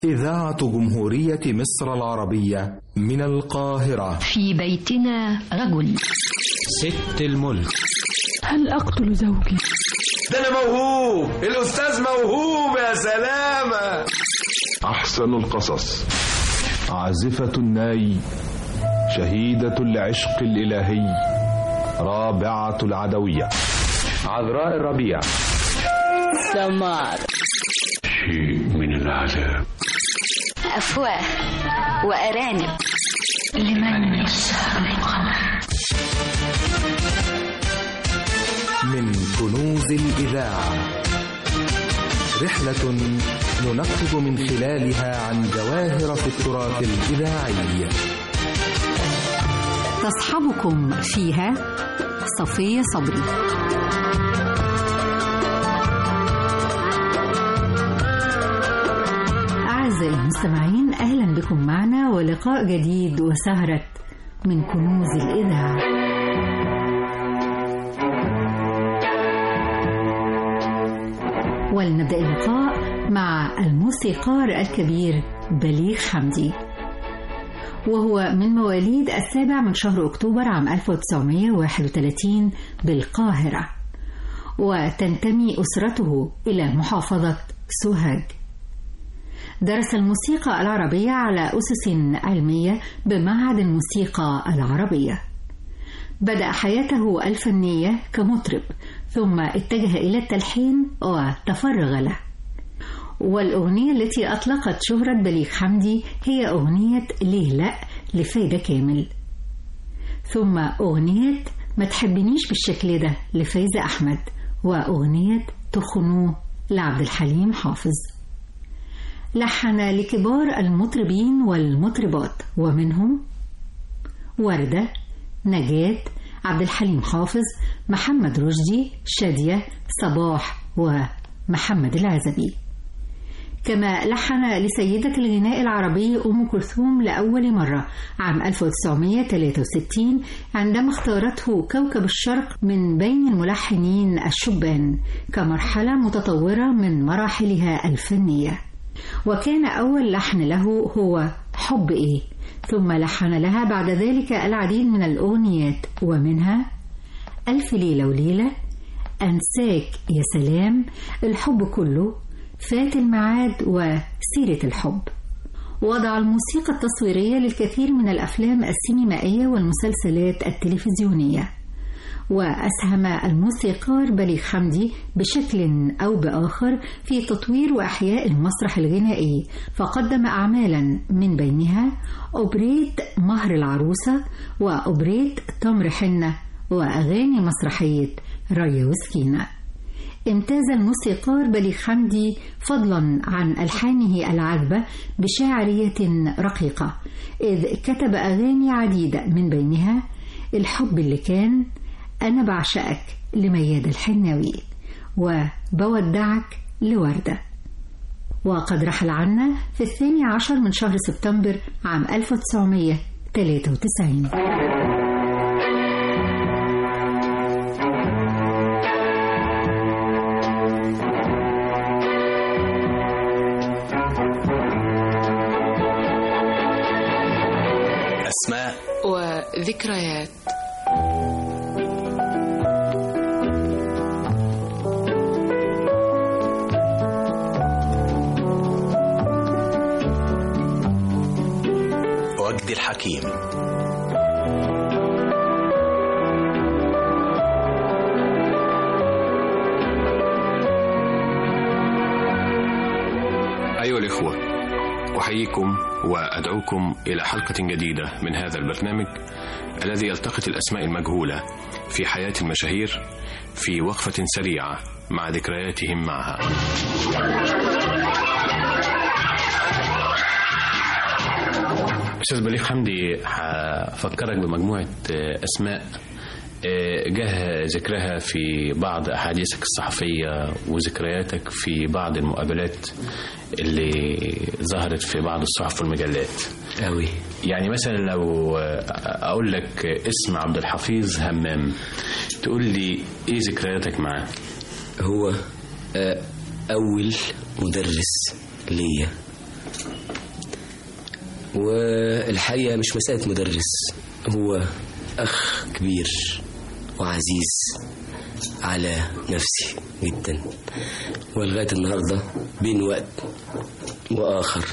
إذاعة جمهورية مصر العربية من القاهرة في بيتنا رجل ست الملك هل أقتل زوجي؟ ده أنا موهوب الأستاذ موهوب يا سلامة أحسن القصص عازفة الناي شهيدة العشق الإلهي رابعة العدوية عذراء الربيع سمار شيء من العذاب أفواه وأرانب لمن يسهر القمر من كنوز الإذاعة رحلة ننقب من خلالها عن جواهر في التراث الإذاعي تصحبكم فيها صفية صبري أعزائي المستمعين أهلا بكم معنا ولقاء جديد وسهرة من كنوز الإذاعة ولنبدأ اللقاء مع الموسيقار الكبير بليغ حمدي وهو من مواليد السابع من شهر أكتوبر عام 1931 بالقاهرة وتنتمي أسرته إلى محافظة سوهاج درس الموسيقى العربية على أسس علمية بمعهد الموسيقى العربية بدأ حياته الفنية كمطرب ثم اتجه إلى التلحين وتفرغ له والأغنية التي أطلقت شهرة بليغ حمدي هي أغنية ليه لأ لفايدة كامل ثم أغنية ما تحبنيش بالشكل ده لفايزة أحمد وأغنية تخنوه لعبد الحليم حافظ لحن لكبار المطربين والمطربات ومنهم وردة نجاة عبد الحليم حافظ محمد رشدي شادية صباح ومحمد العزبي كما لحن لسيدة الغناء العربي أم كلثوم لأول مرة عام 1963 عندما اختارته كوكب الشرق من بين الملحنين الشبان كمرحلة متطورة من مراحلها الفنية وكان أول لحن له هو حب إيه ثم لحن لها بعد ذلك العديد من الأغنيات ومنها ألف ليلة وليلة أنساك يا سلام الحب كله فات الميعاد وسيرة الحب وضع الموسيقى التصويرية للكثير من الأفلام السينمائية والمسلسلات التلفزيونية وأسهم الموسيقار بليغ حمدي بشكل أو بآخر في تطوير وأحياء المسرح الغنائي فقدم أعمالا من بينها أوبريت مهر العروسة وأوبريت تمر حنة وأغاني مسرحية رايا وسكينة امتاز الموسيقار بليغ حمدي فضلا عن ألحانه العذبة بشاعرية رقيقة إذ كتب أغاني عديدة من بينها الحب اللي كان أنا بعشقك لمياد الحناوي وبودعك لوردة وقد رحل عنا في الثاني عشر من شهر سبتمبر عام 1993 أسماء وذكريات وجدي الحكيم أيها الإخوة أحييكم وأدعوكم إلى حلقة جديدة من هذا البرنامج الذي يلتقط الأسماء المجهولة في حياة المشاهير في وقفة سريعة مع ذكرياتهم معها أستاذ بليغ حمدي هفكرك بمجموعة أسماء جه ذكرها في بعض أحاديثك الصحفية وذكرياتك في بعض المقابلات اللي ظهرت في بعض الصحف والمجلات أوي يعني مثلا لو أقول لك اسم عبد الحفيظ همام تقول لي إيه ذكرياتك معاه هو أول مدرس ليا والحقيقة مش مسألة مدرس هو أخ كبير وعزيز على نفسي جدا ولغاية النهاردة بين وقت وآخر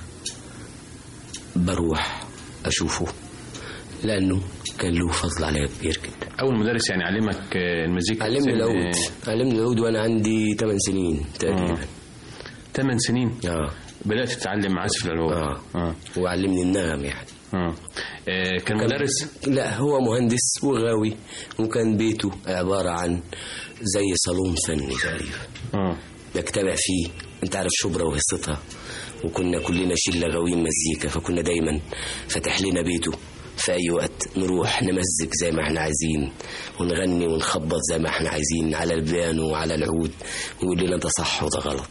بروح أشوفه لأنه كان له فضل عليا كبير جدا اول مدرس يعني علمك آه، المزيكا علمني سن- العود علمني العود وأنا عندي 8 سنين تقريبا 8 سنين اه بدات تتعلم عزف العود اه, آه. وعلمني النغم يعني آه. آه، كان مدرس لا هو مهندس وغاوي وكان بيته عبارة عن زي صالون فني تقريبا اه نجتمع فيه انت عارف شبرا وهصتها وكنا كلنا شلة غاويين مزيكا فكنا دايما فاتح لنا بيته في أي وقت نروح نمزج زي ما احنا عايزين ونغني ونخبط زي ما احنا عايزين على البيانو وعلى العود ويقول لنا ده صح وده غلط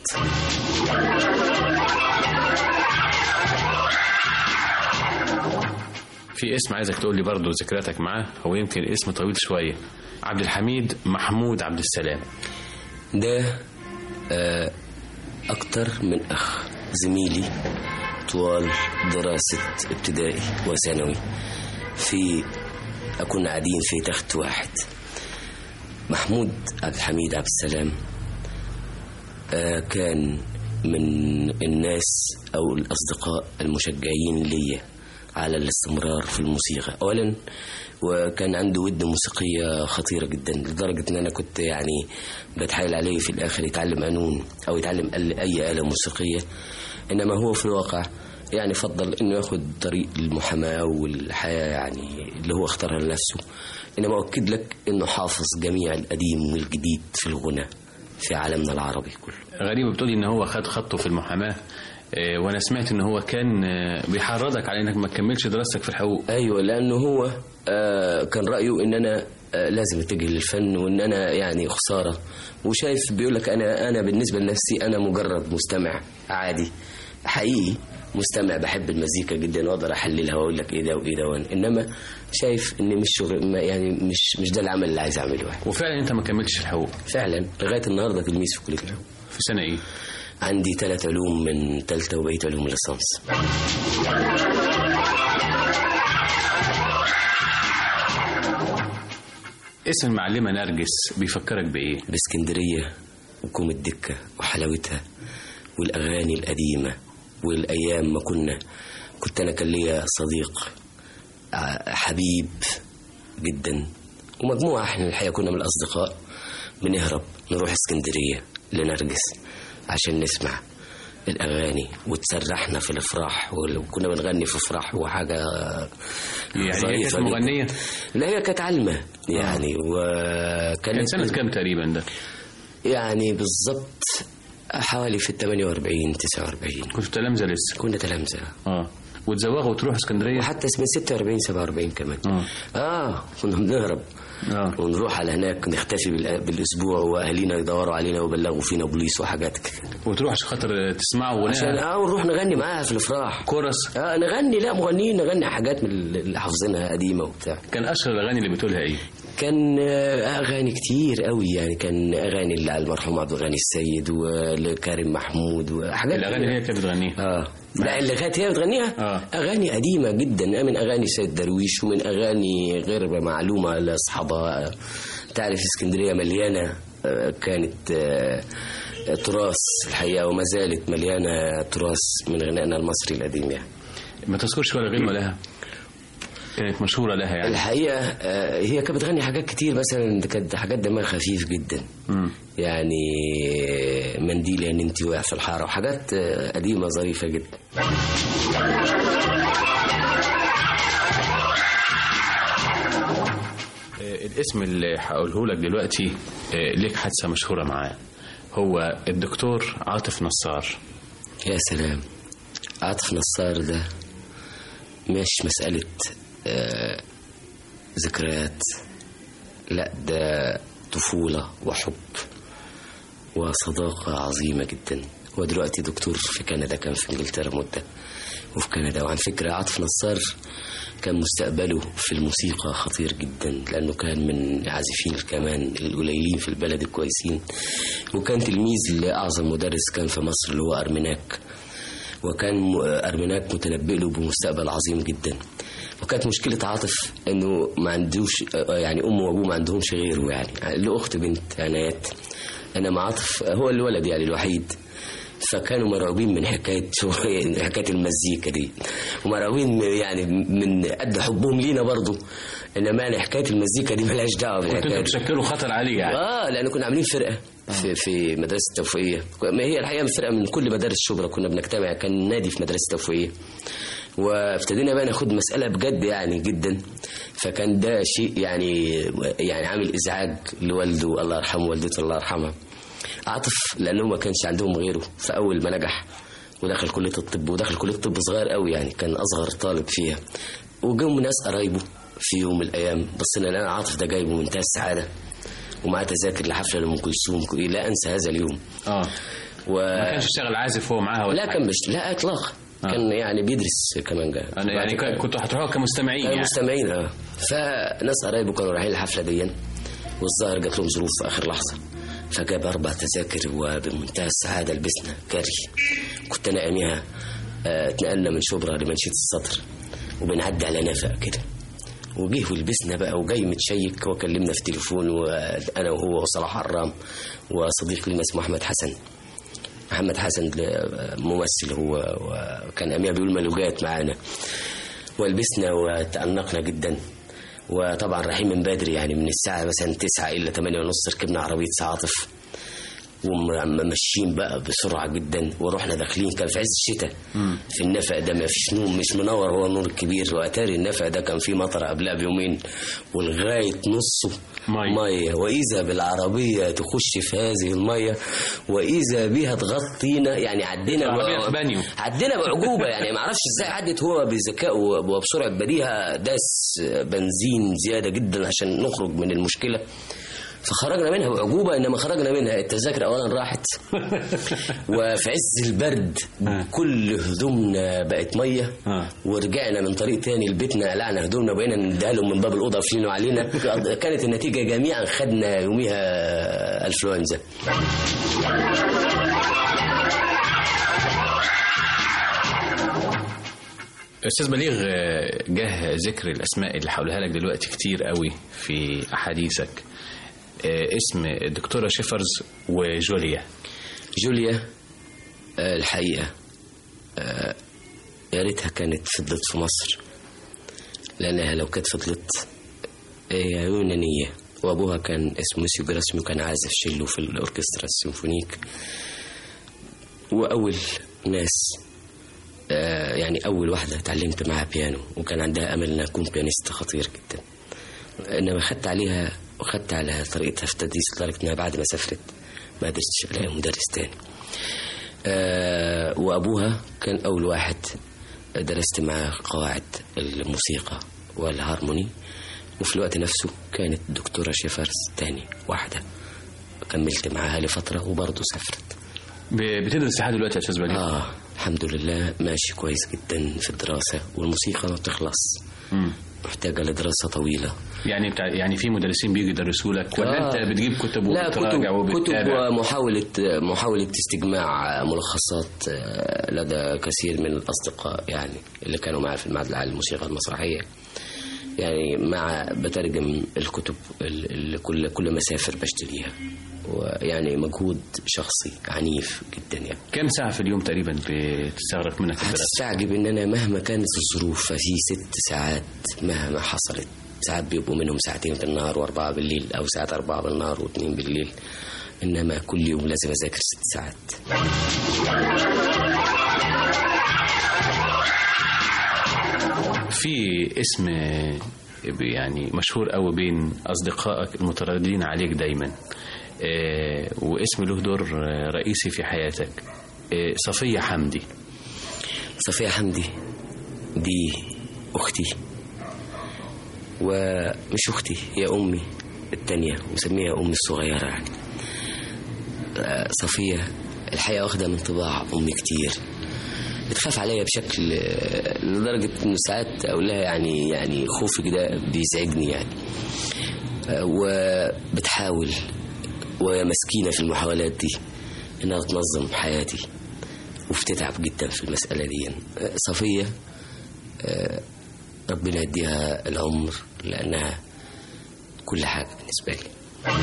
في اسم عايزك تقول لي برضه ذكرياتك معاه هو يمكن اسم طويل شويه عبد الحميد محمود عبد السلام ده آه، أكتر من أخ زميلي طوال دراسة ابتدائي وثانوي في كنا قاعدين في تخت واحد محمود عبد الحميد عبد السلام آه، كان من الناس أو الأصدقاء المشجعين ليا على الاستمرار في الموسيقى أولا وكان عنده ود موسيقية خطيرة جدا لدرجة ان انا كنت يعني بتحايل عليه في الاخر يتعلم قانون او يتعلم ال- اي آلة موسيقية انما هو في الواقع يعني فضل انه ياخد طريق المحاماة والحياة يعني اللي هو اختارها لنفسه انما اؤكد لك انه حافظ جميع القديم والجديد في الغنى في عالمنا العربي كله غريب بتقولي ان هو خد خطه في المحاماه آه، وانا سمعت ان هو كان آه، بيحرضك على انك ما تكملش دراستك في الحقوق ايوه لانه هو آه كان رايه ان انا آه لازم اتجه للفن وان انا يعني خساره وشايف بيقول لك انا انا بالنسبه لنفسي انا مجرد مستمع عادي حقيقي مستمع بحب المزيكا جدا واقدر احللها واقول لك ايه ده وايه ده وأنا- انما شايف ان مش شغل ما- يعني مش مش ده العمل اللي عايز اعمله يعني. وفعلا انت ما كملتش الحقوق فعلا لغايه النهارده تلميذ في كليه الحقوق في سنه ايه عندي ثلاث علوم من ثالثه وبقيت علوم ليسانس اسم المعلمه نرجس بيفكرك بايه باسكندرية وكوم الدكة وحلاوتها والأغاني القديمة والأيام ما كنا كنت أنا كان ليا صديق ع- حبيب جدا ومجموعة احنا الحقيقة كنا من الأصدقاء بنهرب نروح اسكندرية لنرجس عشان نسمع الأغاني وتسرحنا في الأفراح وكنا بنغني في أفراح وحاجة يعني هي ظريفة كانت جداً. مغنيه لا هي كانت علمة يعني وكانت كان سنه كام تقريبا ده يعني بالظبط حوالي في ال 48 49 كنت تلامذه لسه كنا تلامذة اه وتزوغوا وتروحوا اسكندريه وحتى من 46 47 كمان اه اه كنا بنهرب اه ونروح على هناك نختفي بال- بالاسبوع واهالينا يدوروا علينا ويبلغوا فينا بوليس وحاجات كده وتروح عشان خاطر تسمعوا عشان غناء اه ونروح نغني معاها في الافراح كورس اه نغني لا مغنيين نغني حاجات من اللي حافظينها قديمه وبتاع كان اشهر الاغاني اللي بتقولها ايه كان آه، اغاني كتير قوي يعني كان اغاني اللي المرحوم عبد الغني السيد ولكريم محمود وحاجات الاغاني اللي هي كانت بتغنيها اه لا اللي كانت هي بتغنيها آه. اغاني قديمه جدا من اغاني سيد درويش ومن اغاني غير معلومه لاصحابها تعرف اسكندريه مليانه آه، كانت آه، تراث الحقيقه وما زالت مليانه تراث من غنائنا المصري القديم يعني ما تذكرش ولا غنوه لها كانت مشهوره لها يعني الحقيقه آه، هي كانت بتغني حاجات كتير مثلا كانت حاجات دمها خفيف جدا مم. يعني منديل يا انت واقع في الحاره وحاجات آه، قديمه ظريفه جدا آه، الاسم اللي هقوله لك دلوقتي آه، ليك حادثه مشهوره معاه هو الدكتور عاطف نصار يا سلام عاطف نصار ده مش مسألة آه، ذكريات لا ده طفولة وحب وصداقة عظيمة جدا هو دلوقتي دكتور في كندا كان في انجلترا مدة وفي كندا وعن فكرة عاطف نصار كان مستقبله في الموسيقى خطير جدا لأنه كان من عازفين الكمان القليلين في البلد الكويسين وكان تلميذ لأعظم مدرس كان في مصر اللي هو أرميناك وكان أرميناك متنبئ له بمستقبل عظيم جدا وكانت مشكلة عاطف انه ما عندوش يعني امه وابوه ما عندهمش غيره يعني له اخت بنت عنايات انما عاطف هو الولد يعني الوحيد فكانوا مرعوبين من حكايه حكايه المزيكا دي ومرعوبين يعني من قد حبهم لينا برضه انما يعني حكايه المزيكا دي ملهاش دعوه بالحكايه بتشكلوا خطر عليه يعني اه لان كنا عاملين فرقه في في مدرسه التوفيقيه ما هي الحقيقه فرقه من كل مدارس شبرا كنا بنجتمع كان نادي في مدرسه التوفيقيه وابتدينا بقى ناخد مسألة بجد يعني جدا فكان ده شيء يعني يعني عامل إزعاج لوالده الله يرحمه والدته الله يرحمها عاطف لأنه ما كانش عندهم غيره فأول ما نجح ودخل كلية الطب ودخل كلية الطب صغير قوي يعني كان أصغر طالب فيها وجم ناس قرايبه في يوم من الأيام بصينا لقينا عاطف ده جايبه منتهى السعادة ومعاه تذاكر لحفلة لأم كلثوم لا أنسى هذا اليوم اه و... ما كانش اشتغل عازف هو معاها لا كان مش لا إطلاقا آه. كان يعني بيدرس كمان جاي أنا يعني كنتوا هتروحوا كمستمعين يعني مستمعين اه فناس قرايبه كانوا رايحين الحفله دي والظاهر جات لهم ظروف في اخر لحظه فجاب اربع تذاكر وبمنتهى السعاده لبسنا جري كنت انا اياميها اه اتنقلنا من شبرا لمنشيه الصدر وبنعدي على نفق كده وجه ولبسنا بقى وجاي متشيك وكلمنا في تليفون وانا وهو وصلاح حرام وصديق لنا اسمه احمد حسن محمد حسن ممثل هو وكان أمير بيقول ملوجات معانا ولبسنا وتأنقنا جدا وطبعا رايحين من بدري يعني من الساعة مثلا 9 إلى 8 ونص ركبنا عربية عاطف وماشيين بقى بسرعة جدا ورحنا داخلين كان في عز الشتاء في النفق ده ما فيش نوم مش منور هو النور الكبير وأتاري النفق ده كان فيه مطر قبلها بيومين ولغاية نصه مية. مية وإذا بالعربية تخش في هذه المية وإذا بها تغطينا يعني عدينا العربية بانيو عدينا بعجوبة يعني ما اعرفش ازاي عدت هو بذكاء وبسرعة بديهة داس بنزين زيادة جدا عشان نخرج من المشكلة فخرجنا منها بعجوبة إنما خرجنا منها التذاكر أولا راحت وفي عز البرد كل هدومنا بقت مية ورجعنا من طريق تاني لبيتنا قلعنا هدومنا وبقينا نديها لهم من باب الأوضة قافلينه علينا كانت النتيجة جميعا خدنا يوميها انفلونزا استاذ بليغ جه ذكر الاسماء اللي هقولها لك دلوقتي كتير قوي في احاديثك اسم الدكتورة شيفرز وجوليا جوليا الحقيقة يا ريتها كانت فضلت في مصر لأنها لو كانت فضلت هي يونانية وأبوها كان اسمه مسيو جراسميو كان عازف شيلو في الأوركسترا السيمفونيك وأول ناس يعني أول واحدة اتعلمت معاها بيانو وكان عندها أمل أن أكون بيانيست خطير جدا إنما خدت عليها وخدت على طريقتها في التدريس لدرجة إنها بعد ما سافرت ما قدرتش ألاقي مدرس تاني أه وأبوها كان أول واحد درست معاه قواعد الموسيقى والهارموني وفي الوقت نفسه كانت دكتورة شيفرز تاني واحدة كملت معاها لفترة وبرضه سافرت بتدرس لحد دلوقتي يا استاذ بليغ؟ اه الحمد لله ماشي كويس جدا في الدراسة والموسيقى ما بتخلص مم. محتاجة لدراسة طويلة يعني بتاع يعني في مدرسين بيجوا يدرسوا لك ولا آه. انت بتجيب كتب لا وبتراجع كتب, كتب وبتتابع ومحاولة محاولة استجماع ملخصات لدى كثير من الأصدقاء يعني اللي كانوا معي في المعهد العالي للموسيقى المسرحية يعني مع بترجم الكتب اللي كل كل ما اسافر بشتريها ويعني مجهود شخصي عنيف جدا يعني كم ساعة في اليوم تقريبا بتستغرق منك الدراسة؟ هتستعجب ان انا مهما كانت الظروف ففي ست ساعات مهما حصلت ساعات بيبقوا منهم ساعتين في النهار واربعة بالليل او ساعات اربعة بالنهار واثنين بالليل انما كل يوم لازم اذاكر ست ساعات في اسم يعني مشهور قوي بين اصدقائك المترددين عليك دايما آه، واسم له دور رئيسي في حياتك آه، صفية حمدي صفية حمدي دي أختي ومش أختي هي أمي التانية مسميها أمي الصغيرة يعني آه، صفية الحقيقة واخدة من طباع أمي كتير بتخاف عليا بشكل آه، لدرجة إنه ساعات أقول لها يعني يعني خوفك ده بيزعجني يعني آه، وبتحاول وهي مسكينة في المحاولات دي إنها تنظم حياتي وبتتعب جدا في المسألة دي صفية آه، ربنا يديها العمر لأنها كل حاجة بالنسبة لي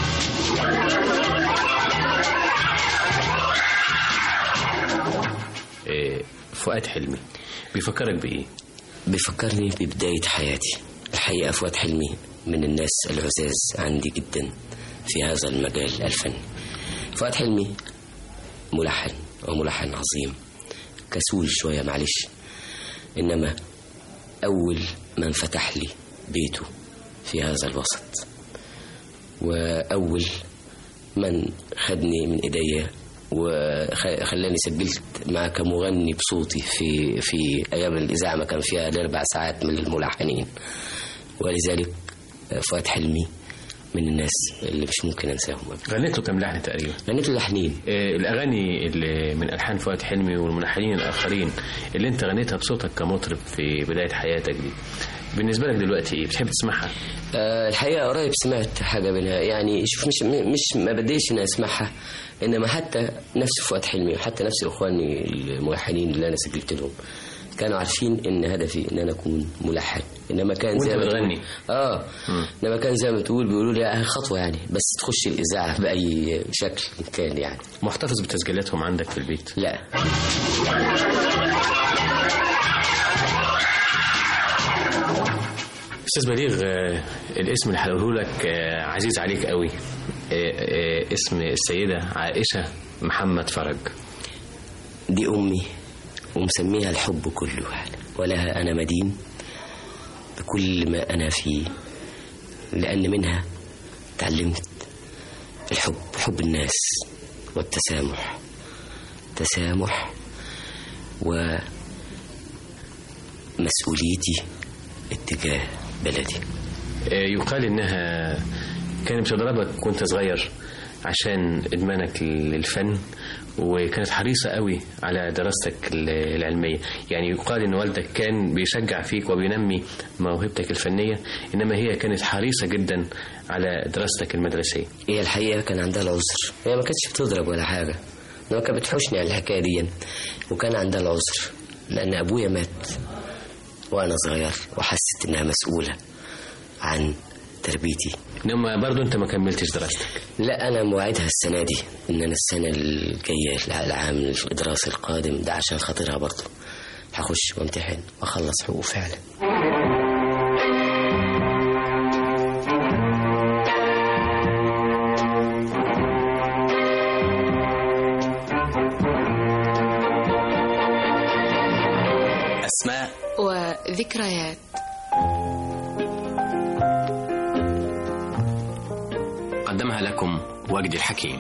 آه، فؤاد حلمي بيفكرك بإيه؟ بيفكرني ببداية حياتي الحقيقة فؤاد حلمي من الناس العزاز عندي جدا في هذا المجال الفني فؤاد حلمي ملحن وملحن عظيم كسول شوية معلش إنما أول من فتح لي بيته في هذا الوسط وأول من خدني من إيديا وخلاني سجلت معاه كمغني بصوتي في في أيام الإذاعة ما كان فيها الأربع ساعات من الملحنين ولذلك فؤاد حلمي من الناس اللي مش ممكن انساهم ابدا غنيت له كام لحن تقريبا؟ غنيت له لحنين آه، الاغاني اللي من الحان فؤاد حلمي والملحنين الاخرين اللي انت غنيتها بصوتك كمطرب في بدايه حياتك دي بالنسبه لك دلوقتي ايه بتحب تسمعها آه الحقيقه قريب سمعت حاجه منها يعني شوف مش مش ما بديش اني اسمعها انما حتى نفس فؤاد حلمي وحتى نفس اخواني الملحنين اللي انا سجلت لهم كانوا عارفين ان هدفي ان انا اكون ملحن انما كان زي ما بتغني اه انما كان زي ما تقول بيقولوا لي خطوه يعني بس تخش الاذاعه باي شكل كان يعني محتفظ بتسجيلاتهم عندك في البيت لا استاذ بليغ آه، الاسم اللي هقوله لك آه، عزيز عليك قوي آه، اسم السيده عائشه محمد فرج دي امي ومسميها الحب كله يعني ولها أنا مدين بكل ما أنا فيه لأن منها تعلمت الحب حب الناس والتسامح تسامح ومسؤوليتي اتجاه بلدي يقال إنها كانت بتضربك وانت صغير عشان إدمانك للفن وكانت حريصة قوي على دراستك العلمية يعني يقال إن والدك كان بيشجع فيك وبينمي موهبتك الفنية إنما هي كانت حريصة جدا على دراستك المدرسية هي الحقيقة كان عندها العذر هي ما كانتش بتضرب ولا حاجة إنما كانت بتحوشني على الحكاية دي وكان عندها العذر لأن أبويا مات وأنا صغير وحست إنها مسؤولة عن تربيتي انما برضه انت ما كملتش دراستك لا انا موعدها السنه دي ان انا السنه الجايه العام الدراسي القادم ده عشان خاطرها برضه هخش وامتحن واخلص حقوق فعلا اسماء وذكريات قدمها لكم وجدي الحكيم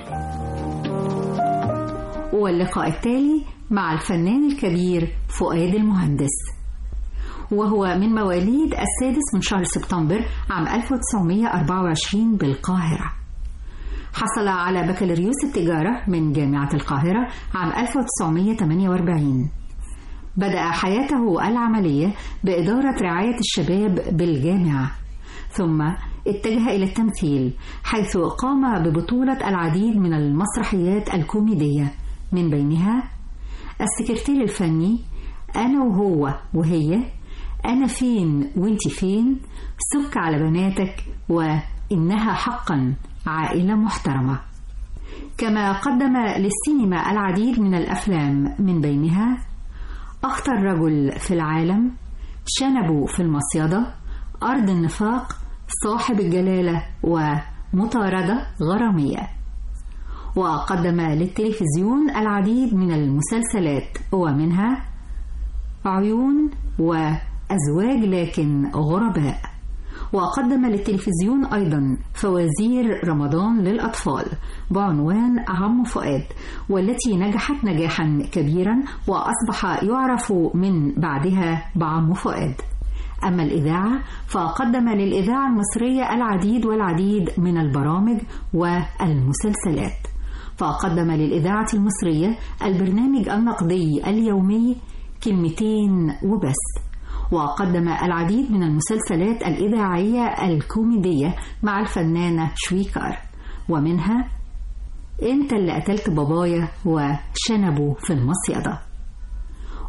واللقاء التالي مع الفنان الكبير فؤاد المهندس وهو من مواليد السادس من شهر سبتمبر عام 1924 بالقاهرة حصل على بكالوريوس التجارة من جامعة القاهرة عام 1948 بدأ حياته العملية بإدارة رعاية الشباب بالجامعة ثم اتجه إلى التمثيل حيث قام ببطولة العديد من المسرحيات الكوميدية من بينها السكرتير الفني أنا وهو وهي أنا فين وانت فين سك على بناتك وإنها حقا عائلة محترمة كما قدم للسينما العديد من الأفلام من بينها أخطر رجل في العالم شنبوا في المصيدة أرض النفاق صاحب الجلالة ومطاردة غرامية وقدم للتلفزيون العديد من المسلسلات ومنها عيون وأزواج لكن غرباء وقدم للتلفزيون أيضا فوازير رمضان للأطفال بعنوان عم فؤاد والتي نجحت نجاحا كبيرا وأصبح يعرف من بعدها بعم فؤاد أما الإذاعة فقدم للإذاعة المصرية العديد والعديد من البرامج والمسلسلات فقدم للإذاعة المصرية البرنامج النقدي اليومي كلمتين وبس وقدم العديد من المسلسلات الإذاعية الكوميدية مع الفنانة شويكار ومنها انت اللي قتلت بابايا وشنبه في المصيدة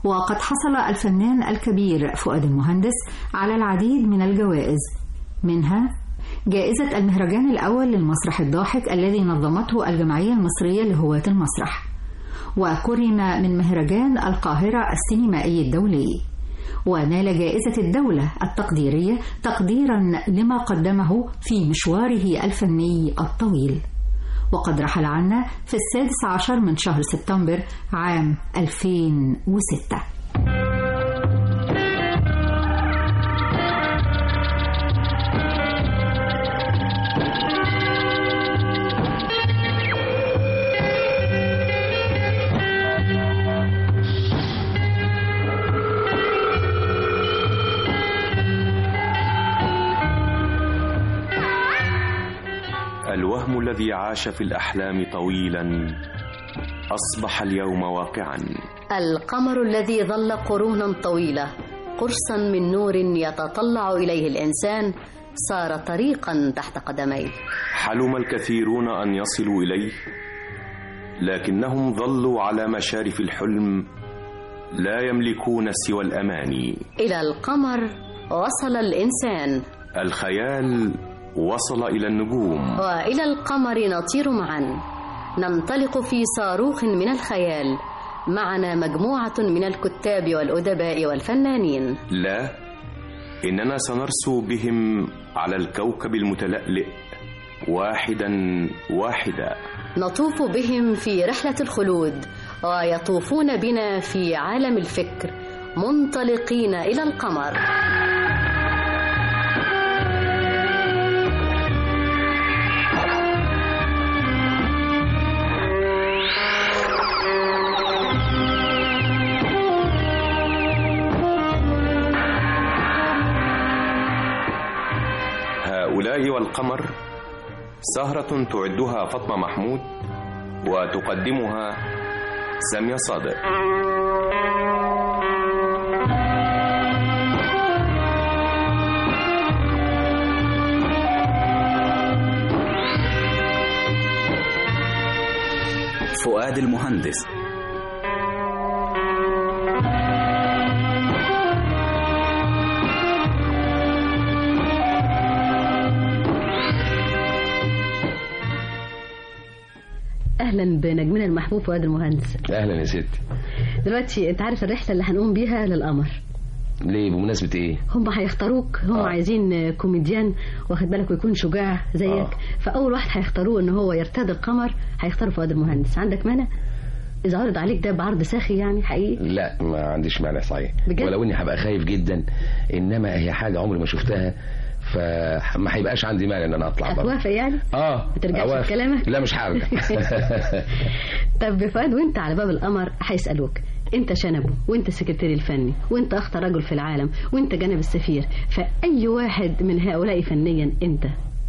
وقد حصل الفنان الكبير فؤاد المهندس على العديد من الجوائز منها جائزة المهرجان الأول للمسرح الضاحك الذي نظمته الجمعية المصرية لهواة المسرح وكرم من مهرجان القاهرة السينمائي الدولي ونال جائزة الدولة التقديرية تقديرا لما قدمه في مشواره الفني الطويل وقد رحل عنا في السادس عشر من شهر سبتمبر عام 2006 الوهم الذي عاش في الأحلام طويلا أصبح اليوم واقعا القمر الذي ظل قرونا طويلة قرصا من نور يتطلع إليه الإنسان صار طريقا تحت قدميه حلم الكثيرون أن يصلوا إليه لكنهم ظلوا على مشارف الحلم لا يملكون سوى الأماني إلى القمر وصل الإنسان الخيال وصل إلى النجوم وإلى القمر نطير معا ننطلق في صاروخ من الخيال معنا مجموعة من الكتاب والأدباء والفنانين لا إننا سنرسو بهم على الكوكب المتلألئ واحدا واحدا نطوف بهم في رحلة الخلود ويطوفون بنا في عالم الفكر منطلقين إلى القمر هؤلاء والقمر سهرة تعدها فاطمة محمود وتقدمها سامية صادق فؤاد المهندس اهلا بنجمنا المحبوب فؤاد المهندس اهلا يا ستي دلوقتي انت عارف الرحله اللي هنقوم بيها للقمر ليه بمناسبه ايه هم هيختاروك هم آه. عايزين كوميديان واخد بالك ويكون شجاع زيك آه. فاول واحد هيختاروه ان هو يرتدي القمر هيختاروا فؤاد المهندس عندك مانع اذا عرض عليك ده بعرض ساخي يعني حقيقي لا ما عنديش مانع صحيح بجد؟ ولو اني هبقى خايف جدا انما هي حاجه عمري ما شفتها فما هيبقاش عندي مانع ان انا اطلع بره هتوافق يعني اه ما ترجعش في كلامك لا مش هرجع طب فؤاد وانت على باب القمر هيسالوك انت شنبه وانت السكرتير الفني وانت اخطر رجل في العالم وانت جانب السفير فاي واحد من هؤلاء فنيا انت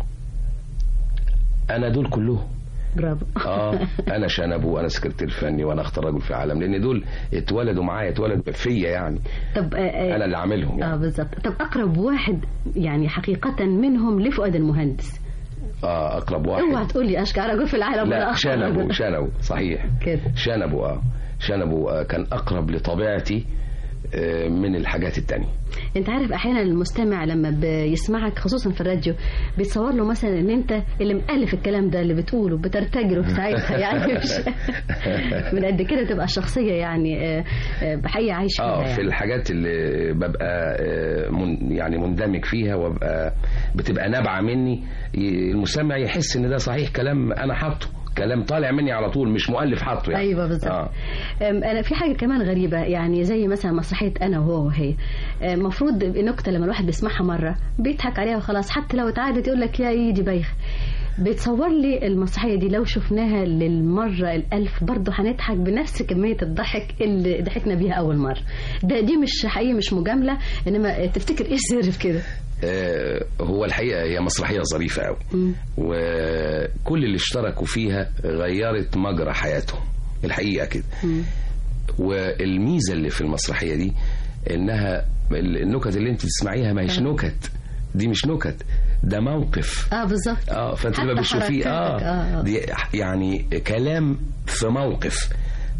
انا دول كلهم برافو اه انا شنبه وانا سكرتير فني وانا اخطر رجل في العالم لان دول اتولدوا معايا اتولدوا فيا يعني طب آه انا اللي عاملهم يعني. اه بالظبط طب اقرب واحد يعني حقيقه منهم لفؤاد المهندس اه اقرب واحد اوعى تقول لي اشجع رجل في العالم لا شنبه شنبه صحيح كده شنبه اه شنبه آه كان اقرب لطبيعتي من الحاجات التانية انت عارف احيانا المستمع لما بيسمعك خصوصا في الراديو بيتصور له مثلا ان انت اللي مؤلف الكلام ده اللي بتقوله بترتجله في ساعتها يعني مش من قد كده تبقى الشخصيه يعني بحقيقه عايش فيها اه يعني. في الحاجات اللي ببقى من يعني مندمج فيها وابقى بتبقى نابعه مني المستمع يحس ان ده صحيح كلام انا حاطه كلام طالع مني على طول مش مؤلف حاطه يعني ايوه بالظبط آه. انا في حاجه كمان غريبه يعني زي مثلا مسرحيه انا وهو وهي المفروض النكته لما الواحد بيسمعها مره بيضحك عليها وخلاص حتى لو اتعادت يقول لك يا ايدي بايخ بيتصور لي المسرحيه دي لو شفناها للمره الالف برضه هنضحك بنفس كميه الضحك اللي ضحكنا بيها اول مره ده دي مش حقيقي مش مجامله انما تفتكر ايه السر في كده آه هو الحقيقه هي مسرحيه ظريفه قوي وكل اللي اشتركوا فيها غيرت مجرى حياتهم الحقيقه كده والميزه اللي في المسرحيه دي انها النكت اللي انت تسمعيها ما هيش نكت دي مش نكت ده موقف اه بالظبط اه فانت لما بتشوفيه آه, اه دي يعني كلام في موقف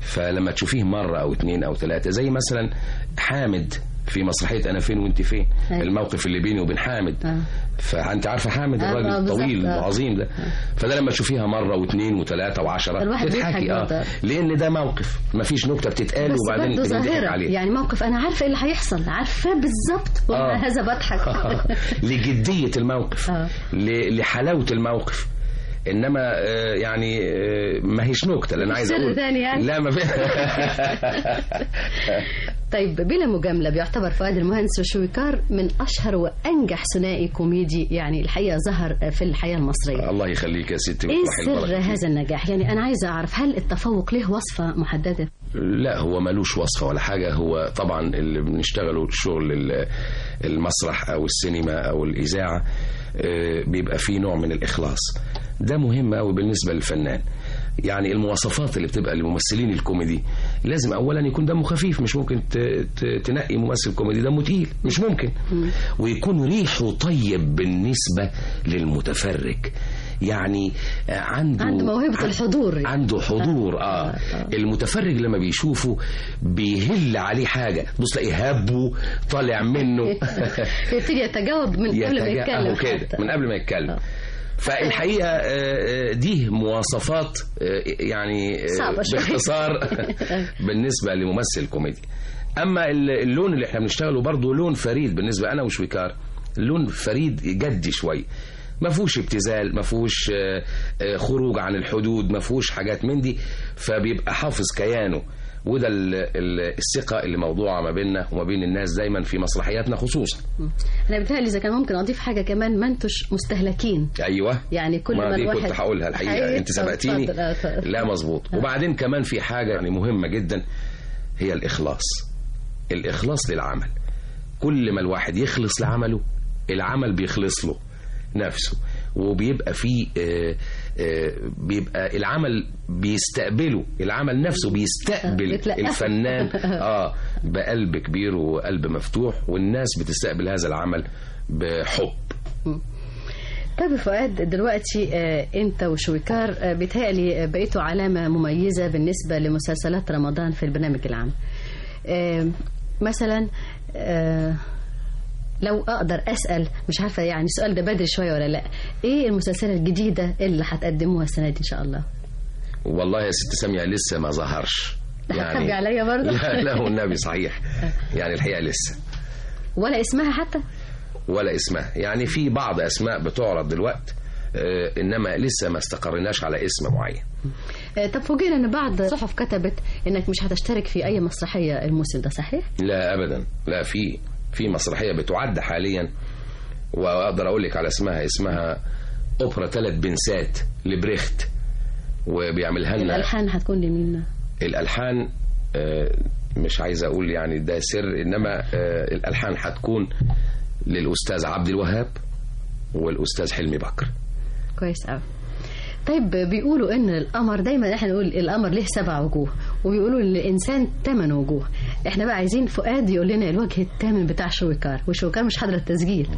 فلما تشوفيه مرة أو اتنين أو ثلاثة زي مثلا حامد في مسرحية أنا فين وأنت فين أيوة. الموقف اللي بيني وبين حامد آه. فأنت عارفة حامد آه، الراجل آه، بالظبط. الطويل آه. العظيم ده فده لما تشوفيها مرة واثنين وثلاثة وعشرة الواحد تضحكي بيضحك اه برضه. لأن ده موقف مفيش نكتة بتتقال بس وبعدين برضه بنضحك ظاهرة عليه يعني موقف أنا عارفة إيه اللي هيحصل عارفة بالظبط ومع آه. هذا بضحك لجدية الموقف ل- لحلاوة الموقف انما آه، يعني آه، ما هيش نكته لان مفيش عايز سر اقول تاني يعني؟ لا ما في طيب بلا مجاملة بيعتبر فؤاد المهندس وشويكار من أشهر وأنجح ثنائي كوميدي يعني الحقيقة ظهر في الحياة المصرية الله يخليك يا ستي ايه ويفرح سر البركة فيك. هذا النجاح يعني انا عايزه اعرف هل التفوق له وصفه محدده لا هو ملوش وصفة ولا حاجة هو طبعا اللي بنشتغله شغل ال- المسرح أو السينما أو الإذاعة آه، بيبقى فيه نوع من الإخلاص ده مهم قوي بالنسبة للفنان يعني المواصفات اللي بتبقى للممثلين الكوميدي لازم اولا يكون دمه خفيف مش ممكن ت- ت- تنقي ممثل كوميدي دمه تقيل مش ممكن ويكون ريحه طيب بالنسبة للمتفرج يعني آه، عنده عنده موهبه الحضور عنده حضور اه المتفرج لما بيشوفه بيهل عليه حاجه بص تلاقيه هبه طالع منه يبتدي يتجاوب من قبل ما يتجا- يتكلم أهو كده حتى. من قبل ما يتكلم فالحقيقه آه، آه، دي مواصفات آه، يعني آه، صعبة شوية. باختصار بالنسبه لممثل كوميدي اما ال- اللون اللي احنا بنشتغله برضه لون فريد بالنسبه انا وشويكار لون فريد جدي شويه ما فيهوش ابتذال ما فيهوش آه، آه، خروج عن الحدود ما فيهوش حاجات من دي فبيبقى حافظ كيانه وده ال- ال- الثقه اللي موضوعه ما بيننا وما بين الناس دايما في مسرحياتنا خصوصا انا بيتهيألي اذا كان ممكن اضيف حاجه كمان ما انتوش مستهلكين ايوه يعني كل ما ما دي الواحد كنت هقولها الحقيقه حقيقي؟ انت سبقتيني اتفضل، آه، اتفضل. لا مظبوط وبعدين كمان في حاجه يعني مهمه جدا هي الاخلاص الاخلاص للعمل كل ما الواحد يخلص لعمله العمل بيخلص له نفسه وبيبقى فيه آه، آه، بيبقى العمل بيستقبله العمل نفسه بيستقبل بيتلقفه. الفنان اه بقلب كبير وقلب مفتوح والناس بتستقبل هذا العمل بحب طيب يا فؤاد دلوقتي آه، انت وشويكار آه، بيتهيألي آه، بقيتوا علامة مميزة بالنسبة لمسلسلات رمضان في البرنامج العام آه، مثلا آه، لو اقدر اسال مش عارفه يعني السؤال ده بدري شويه ولا لا ايه المسلسلات الجديده اللي هتقدموها السنه دي ان شاء الله والله يا ست سامية لسه ما ظهرش هتخبي عليا برضه لا لا والنبي صحيح يعني الحقيقة لسه ولا اسمها حتى ولا اسمها يعني في بعض أسماء بتعرض دلوقتي آه، إنما لسه ما استقرناش على اسم معين آه، طب فوجئنا ان بعض صحف كتبت انك مش هتشترك في اي مسرحيه الموسم ده صحيح لا أبدا لا في في مسرحية بتعد حاليا وأقدر أقول لك على اسمها اسمها أوبرا ثلاث بنسات لبريخت وبيعملها لنا الالحان هتكون لمين الالحان آه، مش عايز اقول يعني ده سر انما آه، الالحان هتكون للاستاذ عبد الوهاب والاستاذ حلمي بكر كويس قوي طيب بيقولوا ان القمر دايما احنا نقول القمر له سبع وجوه وبيقولوا ان الانسان ثمان وجوه احنا بقى عايزين فؤاد يقول لنا الوجه الثامن بتاع شويكار وشويكار مش حاضر التسجيل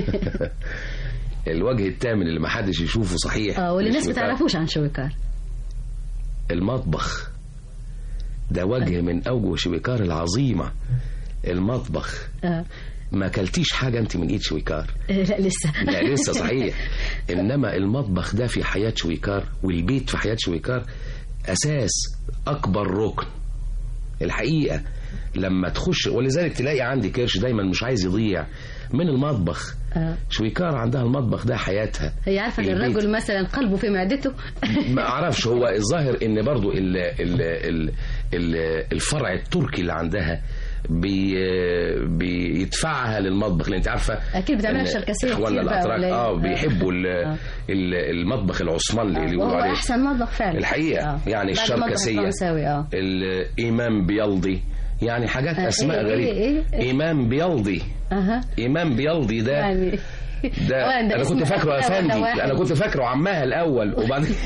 الوجه الثامن اللي ما حدش يشوفه صحيح اه واللي مش الناس ما بتاع- تعرفوش عن شويكار المطبخ ده وجه من اوجه شويكار العظيمه المطبخ آه. ما اكلتيش حاجه انت من ايد شويكار لا لسه لا لسه صحيح انما المطبخ ده في حياه شويكار والبيت في حياه شويكار اساس اكبر ركن الحقيقه لما تخش ولذلك تلاقي عندي كرش دايما مش عايز يضيع من المطبخ آه. شويكار عندها المطبخ ده حياتها هي عارفه ان البيت. الرجل مثلا قلبه في معدته ما اعرفش هو الظاهر ان برضو ال ال ال ال الفرع التركي اللي عندها بي بيدفعها للمطبخ لان انت عارفه أكيد بتعملها إن الشركسية اخواننا كتير بقى الاتراك ولا إيه؟ اه آه. بيحبوا ال آه. ال المطبخ العثماني اللي وهو بيقولوا عليه احسن مطبخ فعلا الحقيقه آه. يعني بعد المطبخ الشركسيه الفرنساوي اه الامام بيلضي يعني حاجات آه، اسماء إيه- غريبه إيه- إيه؟ امام بيلضي اها امام بيلضي ده يعني ده أولاً ده انا اسم كنت فاكره أول افندي واحد. انا كنت فاكره عمها الاول وبعدين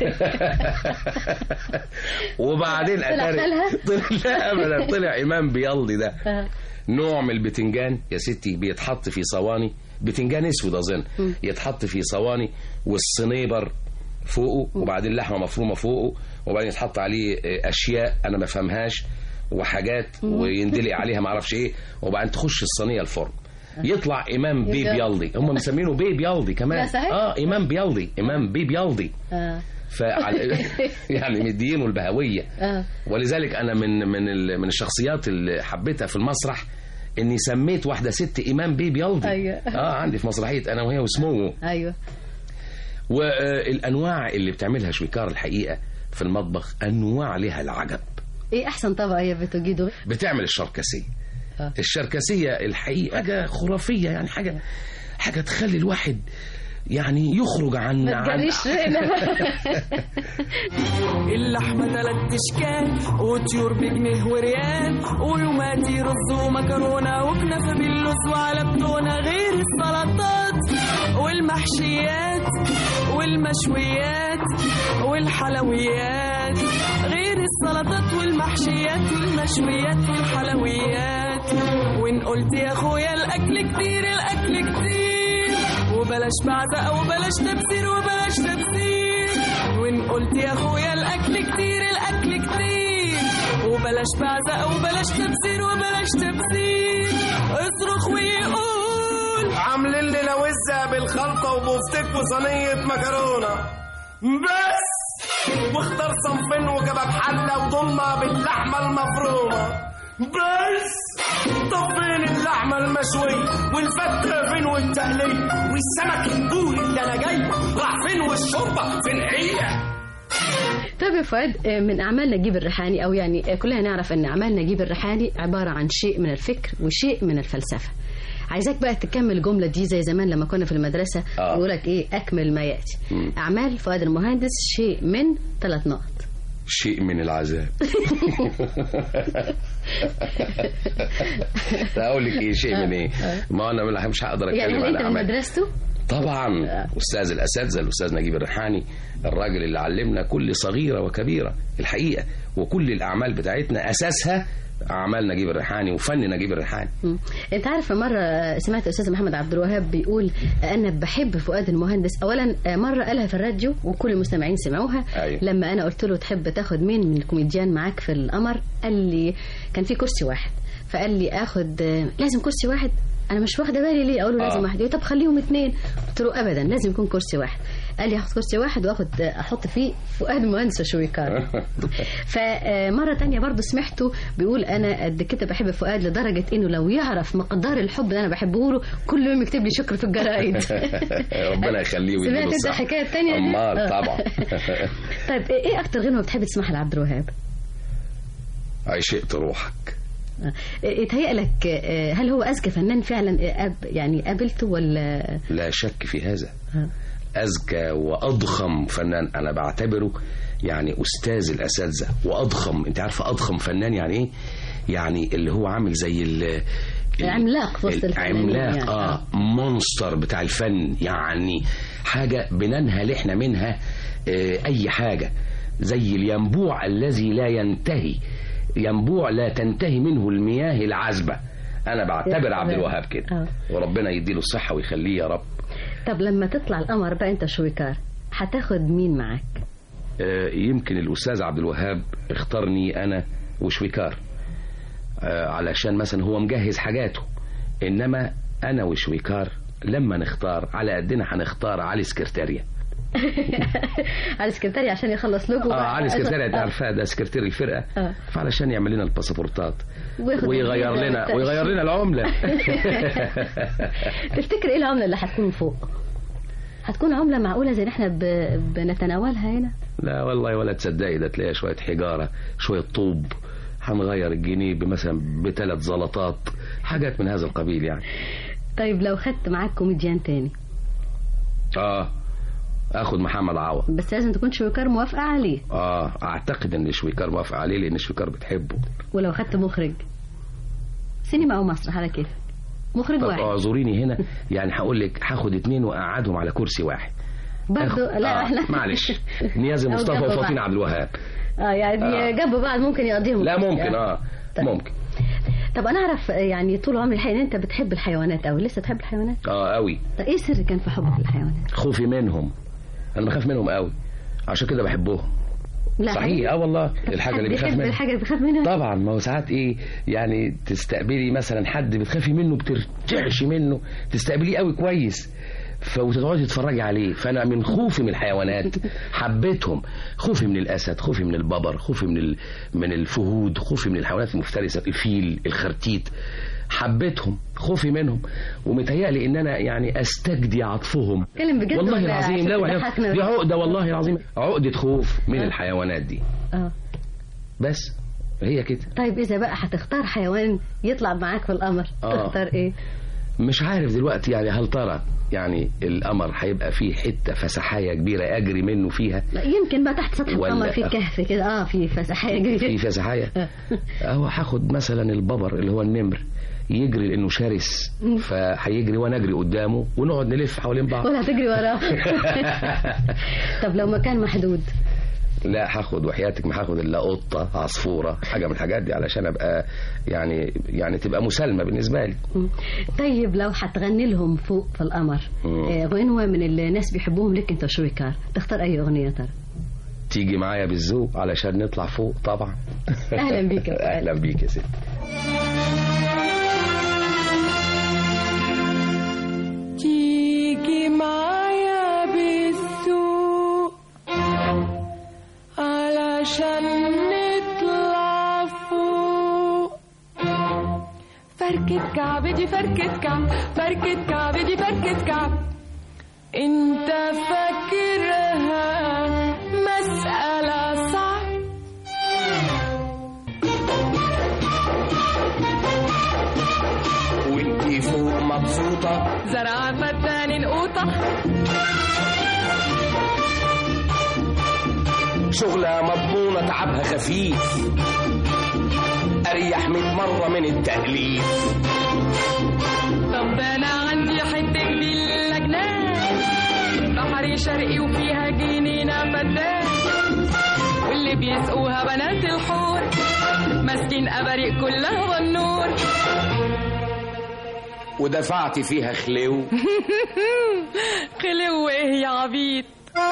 وبعدين طلع اتاري خالها؟ طلع لا ابدا طلع امام بيلضي ده آه. نوع من البتنجان يا ستي بيتحط في صواني بتنجان اسود اظن مم. يتحط في صواني والصنيبر فوقه وبعدين لحمه مفرومه فوقه وبعدين يتحط عليه آه، اشياء انا ما فهمهاش وحاجات ويندلق عليها ما اعرفش ايه وبعدين تخش الصينيه الفرن يطلع امام بيب يبقى- يلدي هم مسمينه بيب يلدي كمان لا، صحيح؟ اه امام بيلدي امام بيب يلدي اه فعلى يعني مدينه البهويه اه ولذلك انا من من ال- من الشخصيات اللي حبيتها في المسرح اني سميت واحده ست امام بيب يلدي أيوة. اه عندي في مسرحيه انا وهي وسموه ايوه والانواع اللي بتعملها شويكار الحقيقه في المطبخ انواع لها العجب ايه احسن طبق هي بتوجده بتعمل الشركسيه آه. الشركسيه الحقيقه حاجه خرافيه يعني حاجه حاجه تخلي الواحد يعني يخرج عن ما عن تجريش اللحمة تلات اشكال وطيور بجنيه وريال ويوماتي رز ومكرونة وكنافة باللوز وعلى بتونة غير السلطات والمحشيات والمشويات والحلويات غير السلطات والمحشيات والمشويات والحلويات وان قلت يا اخويا الاكل كتير الاكل كتير وبلاش بعزق وبلاش تبذير وبلاش تبذير وان قلت يا اخويا الاكل كتير الاكل كتير وبلاش بعزق وبلاش تبذير وبلاش تبذير اصرخ ويقول عاملين لنا وزة بالخلطة وبوفتيك وصينية مكرونة بس واختار صنفين وكباب حلة وضمة باللحمة المفرومة بس طب فين اللحمة المشوية والفتة فين والتقلية والسمك البوري اللي أنا جاي راح فين والشوربة فين هي طيب يا فؤاد آه، من اعمال نجيب الريحاني او يعني آه، كلنا نعرف ان اعمال نجيب الريحاني عباره عن شيء من الفكر وشيء من الفلسفه عايزاك بقى تكمل الجمله دي زي زمان لما كنا في المدرسه آه. يقول لك ايه اكمل ما ياتي اعمال فؤاد المهندس شيء من ثلاث نقط شيء من العذاب لا اقول لك ايه شيء من ايه ما انا مش هقدر اتكلم يعني هل عن انت من اعمال مدرسته طبعا استاذ الاساتذه الاستاذ نجيب الريحاني الراجل اللي علمنا كل صغيره وكبيره الحقيقه وكل الاعمال بتاعتنا اساسها اعمال نجيب الريحاني وفن نجيب الريحاني مم. انت عارف مره سمعت الاستاذ محمد عبد الوهاب بيقول انا بحب فؤاد المهندس اولا مره قالها في الراديو وكل المستمعين سمعوها أيوة. لما انا قلت له تحب تاخد مين من الكوميديان معاك في القمر قال لي كان في كرسي واحد فقال لي اخد لازم كرسي واحد انا مش واخده بالي ليه اقول له لازم آه. واحد يقول طب خليهم اتنين قلت له ابدا لازم يكون كرسي واحد قال لي هاخد كرسي واحد واخد احط فيه فؤاد مهندس وشويكار فمرة تانية برضو سمعته بيقول أنا قد كده بحب فؤاد لدرجة إنه لو يعرف مقدار الحب اللي أنا بحبه له كل يوم يكتب لي شكر في الجرايد ربنا يخليه ويديله سمعت أنت الصحة الحكاية التانية دي؟ امال آه. طبعا طيب إيه أكتر غنوة بتحب تسمعها لعبد الوهاب؟ عشقت روحك يتهيأ لك آه، هل هو أذكى فنان فعلا آه، أب يعني قابلته ولا لا شك في هذا أذكى وأضخم فنان أنا بعتبره يعني أستاذ الأساتذة وأضخم أنت عارفة أضخم فنان يعني إيه؟ يعني اللي هو عامل زي ال عملاق في وسط الفنانين عملاق يعني. اه مونستر بتاع الفن يعني حاجة بننهل احنا منها آه أي حاجة زي الينبوع الذي لا ينتهي ينبوع لا تنتهي منه المياه العذبة أنا بعتبر يا عبد سلام. الوهاب كده آه. وربنا يديله الصحة ويخليه يا رب طب لما تطلع القمر بقى أنت شويكار هتاخد مين معاك؟ آه، يمكن الأستاذ عبد الوهاب اختارني أنا وشويكار آه، علشان مثلا هو مجهز حاجاته إنما أنا وشويكار لما نختار على قدنا هنختار علي سكرتاريا على السكرتاري عشان يخلص لوجو اه علي سكرتاريا انت آه. عارفاه ده سكرتير الفرقه آه. فعلشان يعمل لنا الباسبورتات وياخد ويغير الفيزا لنا والتأشيرة. ويغير لنا العمله تفتكر ايه العمله اللي هتكون فوق هتكون عمله معقوله زي اللي احنا ب... بنتناولها هنا لا والله ولا تصدقي ده تلاقيها شويه حجاره شويه طوب هنغير الجنيه مثلا بثلاث زلطات حاجات من هذا القبيل يعني طيب لو خدت معاك كوميديان تاني اه اخد محمد عوض بس لازم تكون شويكار موافقه عليه اه اعتقد ان شويكار موافق عليه لان شويكار بتحبه ولو خدت مخرج سينما او مسرح على كيف مخرج طب واحد اعذريني هنا يعني هقول لك هاخد اتنين واقعدهم على كرسي واحد برضه آخد- لا آه احنا معلش نيازي أو مصطفى جنب وفاطين بعض. عبد الوهاب اه يعني آه. جنب بعض ممكن يقضيهم لا كرسي. ممكن اه طيب. ممكن طب انا اعرف يعني طول عمري الحقيقه ان انت بتحب الحيوانات قوي لسه بتحب الحيوانات اه قوي طب ايه السر كان في حبك للحيوانات خوفي منهم انا بخاف منهم قوي عشان كده بحبهم لا صحيح اه والله الحاجه اللي بيخاف بيحب منها الحاجه اللي بيخاف منها طبعا ما هو ساعات ايه يعني تستقبلي مثلا حد بتخافي منه بترجعش منه تستقبليه قوي كويس ف- وتقعدي تتفرجي عليه فانا من خوفي من الحيوانات حبيتهم خوفي من الاسد خوفي من الببر خوفي من ال... من الفهود خوفي من الحيوانات المفترسه الفيل الخرتيت حبيتهم خوفي منهم ومتهيألي ان انا يعني استجدي عطفهم اتكلم بجد والله ولا العظيم عشان لا وحياة- تضحكنا دي بس؟ عقده والله العظيم عقده خوف من آه. الحيوانات دي اه بس هي كده طيب اذا بقى هتختار حيوان يطلع معاك في القمر آه. تختار ايه مش عارف دلوقتي يعني هل ترى يعني القمر هيبقى فيه حته فسحايه كبيره اجري منه فيها لا يمكن بقى تحت سطح ولا- القمر في كهف كده اه في فسحيه في كبيره فسحايه اهو هاخد مثلا الببر اللي هو النمر يجري لانه شرس فهيجري وانا اجري قدامه ونقعد نلف حوالين بعض ولا هتجري وراه طب لو مكان محدود لا هاخد وحياتك ما هاخد الا قطه عصفوره حاجه من الحاجات دي علشان ابقى يعني يعني تبقى مسالمه بالنسبه لي مم. طيب لو هتغني لهم فوق في القمر مم. آه، غنوه من اللي الناس بيحبوهم لك انت وشويكار تختار اي اغنيه ترى تيجي معايا بالذوق علشان نطلع فوق طبعا أهلاً بيك يا فؤاد. اهلا بيك يا ست تيجي معايا بالسوق علشان نطلع فوق فركة كعب دي فركة كعب فركة كعب دي فركة كعب انت فاكرها مسألة صعب وانتي فوق مبسوطة زرع فتان نقوطة شغلة مضمونة تعبها خفيف أريح مية مرة من التأليف طب ده انا عندي حته فيلا جنان بحري شرقي وفيها جنينه فدان واللي بيسقوها بنات الحور ماسكين اباريق كلها والنور ودفعت فيها خلو خلو ايه يا عبيط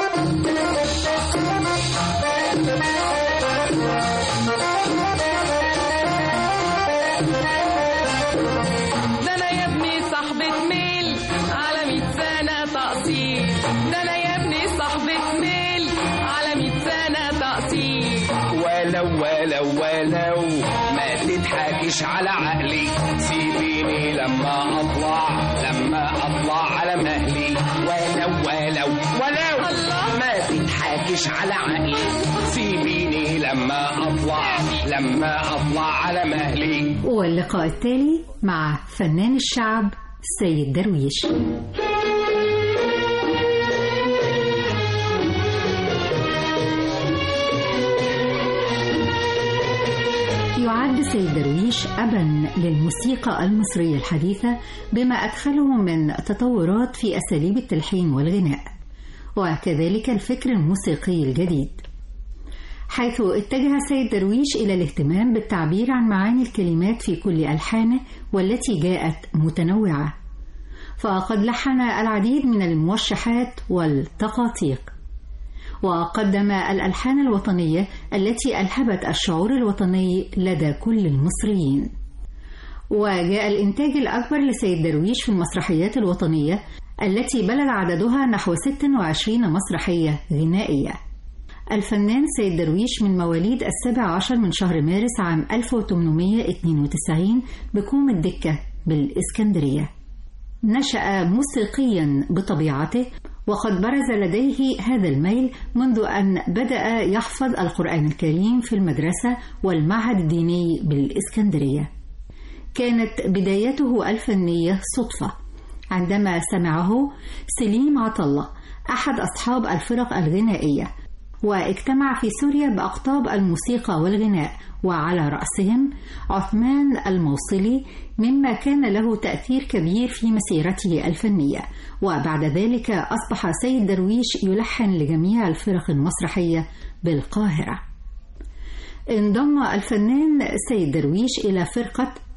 ده انا يا ابني صاحبة ميل على مية سنة تقصير ده انا يا ابني صاحبة ميل على مية سنة تقصير ولو ولو ولو ما تضحكش على عقلي سيبيني لما اطلع لما اطلع على مهلي ولو ولو ولو ما تضحكش على عقلي سيبيني لما اطلع لما اطلع على مهلي واللقاء التالي مع فنان الشعب سيد درويش يعد سيد درويش أبا للموسيقى المصرية الحديثة بما أدخله من تطورات في أساليب التلحين والغناء وكذلك الفكر الموسيقي الجديد حيث اتجه سيد درويش إلى الاهتمام بالتعبير عن معاني الكلمات في كل ألحانه والتي جاءت متنوعة فقد لحن العديد من الموشحات والتقاطيق وقدم الألحان الوطنية التي ألهبت الشعور الوطني لدى كل المصريين وجاء الإنتاج الأكبر لسيد درويش في المسرحيات الوطنية التي بلغ عددها نحو 26 مسرحية غنائية الفنان سيد درويش من مواليد السابع عشر من شهر مارس عام 1892 بكوم الدكة بالإسكندرية نشأ موسيقيا بطبيعته وقد برز لديه هذا الميل منذ أن بدأ يحفظ القرآن الكريم في المدرسة والمعهد الديني بالإسكندرية كانت بدايته الفنية صدفة عندما سمعه سليم عطلة أحد أصحاب الفرق الغنائية واجتمع في سوريا بأقطاب الموسيقى والغناء وعلى رأسهم عثمان الموصلي مما كان له تأثير كبير في مسيرته الفنية وبعد ذلك أصبح سيد درويش يلحن لجميع الفرق المسرحية بالقاهرة انضم الفنان سيد درويش إلى فرقة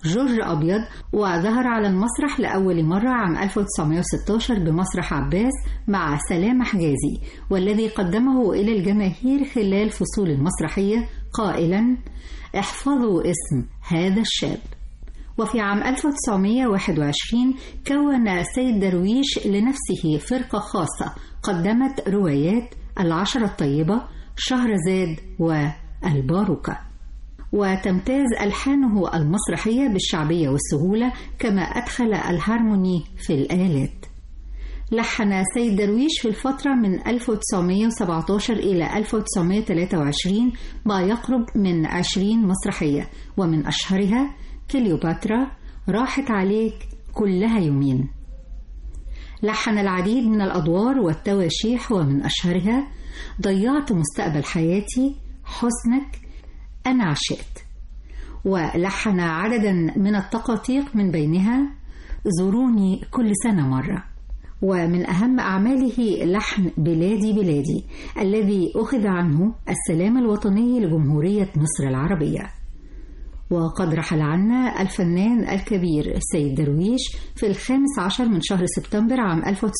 جورج أبيض وظهر على المسرح لأول مرة عام 1916 بمسرح عباس مع سلامة حجازي والذي قدمه إلى الجماهير خلال فصول المسرحية قائلا احفظوا اسم هذا الشاب وفي عام 1921 كون سيد درويش لنفسه فرقة خاصة قدمت روايات العشرة الطيبة شهرزاد والباروكة وتمتاز ألحانه المسرحية بالشعبية والسهولة كما أدخل الهارموني في الآلات لحن سيد درويش في الفترة من 1917 إلى 1923 ما يقرب من 20 مسرحية ومن أشهرها كليوباترا راحت عليك كلها يومين لحن العديد من الأدوار والتواشيح ومن أشهرها ضيعت مستقبل حياتي حسنك أنا عشقت ولحن عددا من التقاطيق من بينها زوروني كل سنة مرة ومن أهم أعماله لحن بلادي بلادي الذي أخذ عنه السلام الوطني لجمهورية مصر العربية وقد رحل عنا الفنان الكبير سيد درويش في الخامس عشر من شهر سبتمبر عام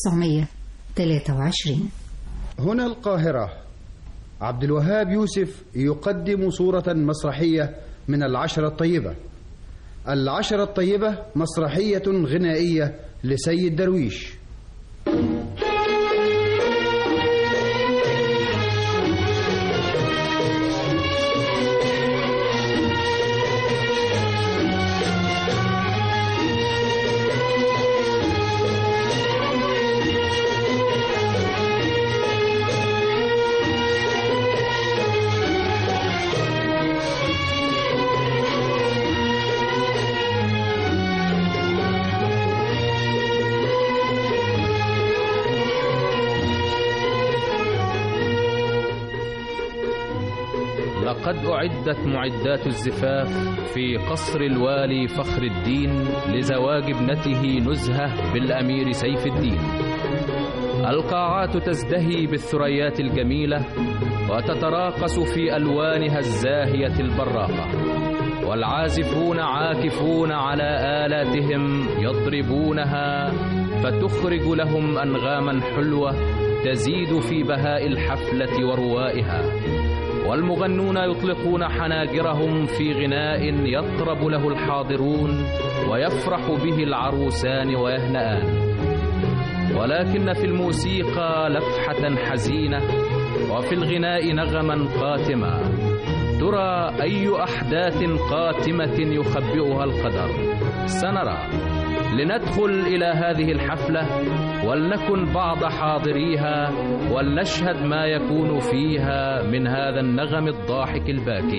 1923 هنا القاهرة عبد الوهاب يوسف يقدم صورة مسرحية من العشرة الطيبة العشرة الطيبة مسرحية غنائية لسيد درويش لقد أعدت معدات الزفاف في قصر الوالي فخر الدين لزواج ابنته نزهة بالأمير سيف الدين القاعات تزدهي بالثريات الجميلة وتتراقص في ألوانها الزاهية البراقة والعازفون عاكفون على آلاتهم يضربونها فتخرج لهم أنغاما حلوة تزيد في بهاء الحفلة وروائها والمغنون يطلقون حناجرهم في غناء يطرب له الحاضرون ويفرح به العروسان ويهنآن ولكن في الموسيقى لفحة حزينة وفي الغناء نغما قاتما ترى أي أحداث قاتمة يخبئها القدر سنرى لندخل إلى هذه الحفلة ولنكن بعض حاضريها ولنشهد ما يكون فيها من هذا النغم الضاحك الباكي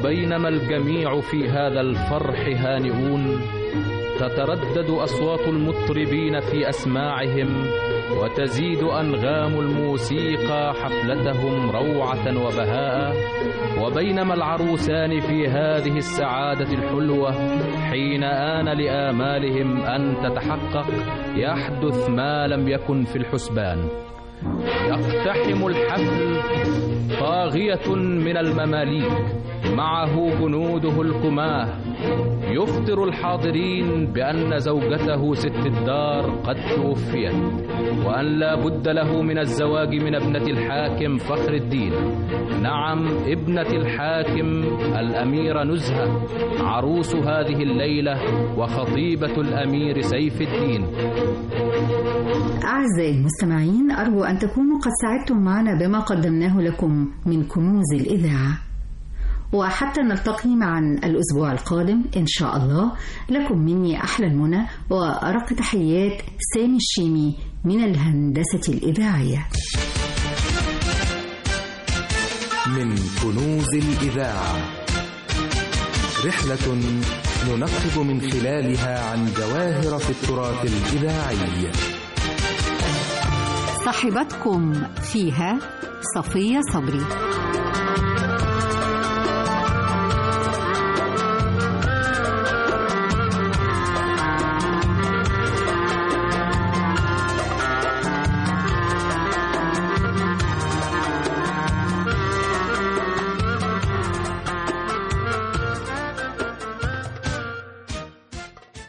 وبينما الجميع في هذا الفرح هانئون تتردد أصوات المطربين في أسماعهم وتزيد أنغام الموسيقى حفلتهم روعة وبهاء وبينما العروسان في هذه السعادة الحلوة حين آن لآمالهم أن تتحقق يحدث ما لم يكن في الحسبان يقتحم الحفل طاغية من المماليك معه جنوده الكماه يخبر الحاضرين بأن زوجته ست الدار قد توفيت وأن لا بد له من الزواج من ابنة الحاكم فخر الدين نعم ابنة الحاكم الأميرة نزهة عروس هذه الليلة وخطيبة الأمير سيف الدين أعزائي المستمعين أرجو أن تكونوا قد سعدتم معنا بما قدمناه لكم من كنوز الإذاعة وحتى نلتقي معا الأسبوع القادم إن شاء الله لكم مني أحلى المنى وأرق تحيات سامي الشيمي من الهندسة الإذاعية من كنوز الإذاعة رحلة ننقب من خلالها عن جواهر في التراث الإذاعي صاحبتكم فيها صفية صبري